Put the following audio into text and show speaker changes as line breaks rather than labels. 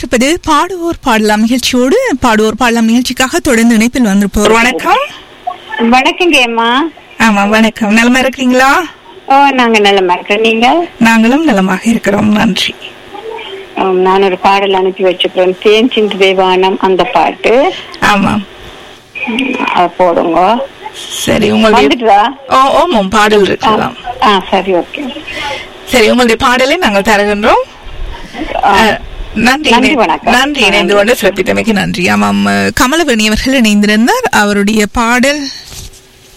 இணைந்திருப்பது பாடுவோர் பாடலாம் நிகழ்ச்சியோடு பாடுவோர் பாடலாம் நிகழ்ச்சிக்காக தொடர்ந்து இணைப்பில் வந்திருப்போர் வணக்கம்
வணக்கங்க அம்மா
ஆமா வணக்கம் நலமா இருக்கிறீங்களா
ஓ நாங்க நலமா இருக்கிறோம் நீங்க
நாங்களும் நலமாக இருக்கிறோம் நன்றி
ஆம், நான் ஒரு பாடல் அனுப்பி வச்சுக்கிறேன் தேன் சிந்து தேவானம் அந்த பாட்டு
ஆமாம்
ம், அதை போடுங்க
சரி உங்களுடைய
வந்துட்டுதா
ஓ ஓமாம் பாடல் இருக்கலாம்
ஆ சரி ஓகே
சரி உங்களுடைய பாடலை நாங்கள் தருகின்றோம்
ஆ,
அஹ், நன்றி
நன்றி,
இணை-
வணக்கம்.
நன்றி இணைந்து கொண்டு சிறப்பித்தமைக்கு நன்றி ஆமாம் அஹ், கமலவேணி அவர்கள் இணைந்திருந்தார் அவருடைய பாடல்